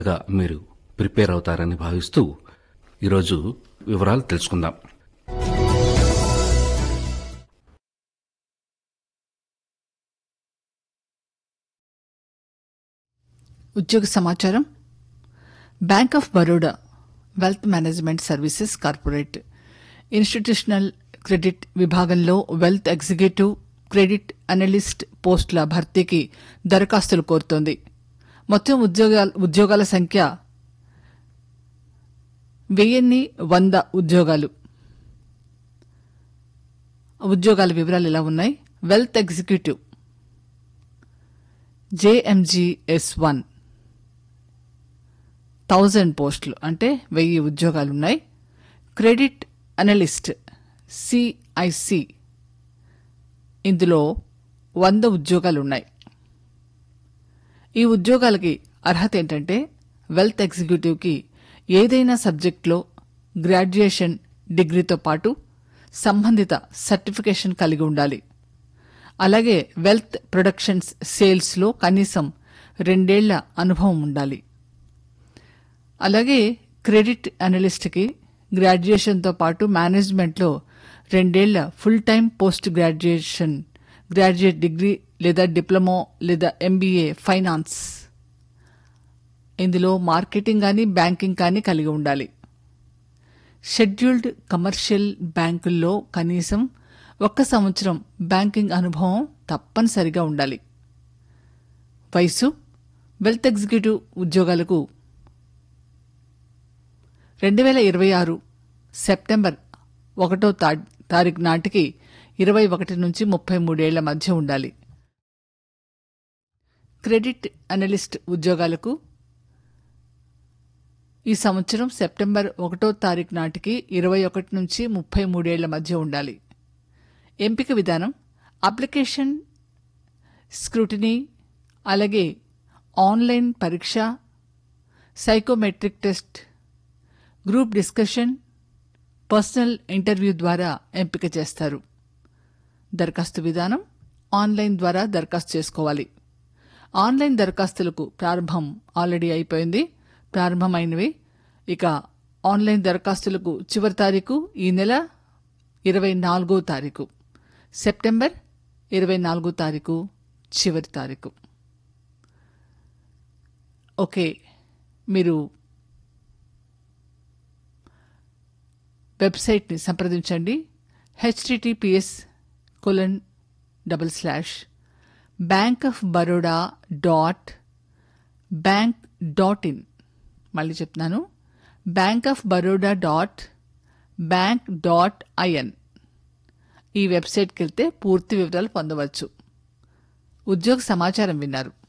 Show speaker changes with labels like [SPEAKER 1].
[SPEAKER 1] గా మీరు ప్రిపేర్ అవుతారని భావిస్తూ ఈరోజు వివరాలు తెలుసుకుందాం
[SPEAKER 2] ఉద్యోగ సమాచారం bank of Baroda wealth management services corporate institutional credit విభాగంలో వెల్త్ ఎగ్జిక్యూటివ్ క్రెడిట్ అనలిస్ట్ పోస్టుల భర్తీకి దరఖాస్తులు కోరుతోంది మొత్తం ఉద్యోగాల ఉద్యోగాల సంఖ్య వెయ్యిన్ని వంద ఉద్యోగాలు ఉద్యోగాల వివరాలు ఇలా ఉన్నాయి wealth executive JMGS one thousand పోస్టులు అంటే వెయ్యి ఉద్యోగాలు ఉన్నాయి క్రెడిట్ అనలిస్ట్ సిఐసి ఇందులో వంద ఉద్యోగాలు ఉన్నాయి ఈ ఉద్యోగాలకి అర్హత ఏంటంటే వెల్త్ ఎగ్జిక్యూటివ్కి ఏదైనా సబ్జెక్ట్లో గ్రాడ్యుయేషన్ డిగ్రీతో పాటు సంబంధిత సర్టిఫికేషన్ కలిగి ఉండాలి అలాగే వెల్త్ ప్రొడక్షన్స్ సేల్స్లో కనీసం రెండేళ్ల అనుభవం ఉండాలి అలాగే క్రెడిట్ అనలిస్ట్కి గ్రాడ్యుయేషన్తో పాటు మేనేజ్మెంట్లో రెండేళ్ల full time post graduation graduate degree లేదా డిప్లొమా లేదా ఎంబీఏ ఫైనాన్స్ ఇందులో మార్కెటింగ్ కానీ బ్యాంకింగ్ కానీ కలిగి ఉండాలి షెడ్యూల్డ్ కమర్షియల్ బ్యాంకుల్లో కనీసం ఒక్క సంవత్సరం బ్యాంకింగ్ అనుభవం తప్పనిసరిగా ఉండాలి వయసు వెల్త్ ఎగ్జిక్యూటివ్ ఉద్యోగాలకు రెండు వేల ఇరవై ఆరు సెప్టెంబర్ ఒకటో తా- తారీఖు నాటికి ఇరవై ఒకటి నుంచి ముప్పై మూడేళ్ల మధ్య ఉండాలి క్రెడిట్ అనలిస్ట్ ఉద్యోగాలకు ఈ సంవత్సరం సెప్టెంబర్ ఒకటో తారీఖు నాటికి ఇరవై ఒకటి నుంచి ముప్పై మూడేళ్ల మధ్య ఉండాలి ఎంపిక విధానం అప్లికేషన్ స్క్రూటినీ అలాగే ఆన్లైన్ పరీక్ష psychometric test group discussion personal interview ద్వారా ఎంపిక చేస్తారు దరఖాస్తు విధానం ఆన్లైన్ ద్వారా దరఖాస్తు చేసుకోవాలి ఆన్లైన్ దరఖాస్తులకు ప్రారంభం ఆల్రెడీ అయిపోయింది ప్రారంభమైనవి ఇక ఆన్లైన్ దరఖాస్తులకు చివరి తారీఖు ఈ నెల ఇరవై నాలుగో తారీఖు సెప్టెంబర్ ఇరవై నాలుగో తారీఖు చివరి తారీఖు ఓకే మీరు వెబ్సైట్ని సంప్రదించండి HTTPS colon double slash bank of Baroda dot bank dot in మళ్ళీ చెప్తున్నాను bank of Baroda dot bank dot IN ఈ వెబ్సైట్కి వెళ్తే పూర్తి వివరాలు పొందవచ్చు ఉద్యోగ సమాచారం విన్నారు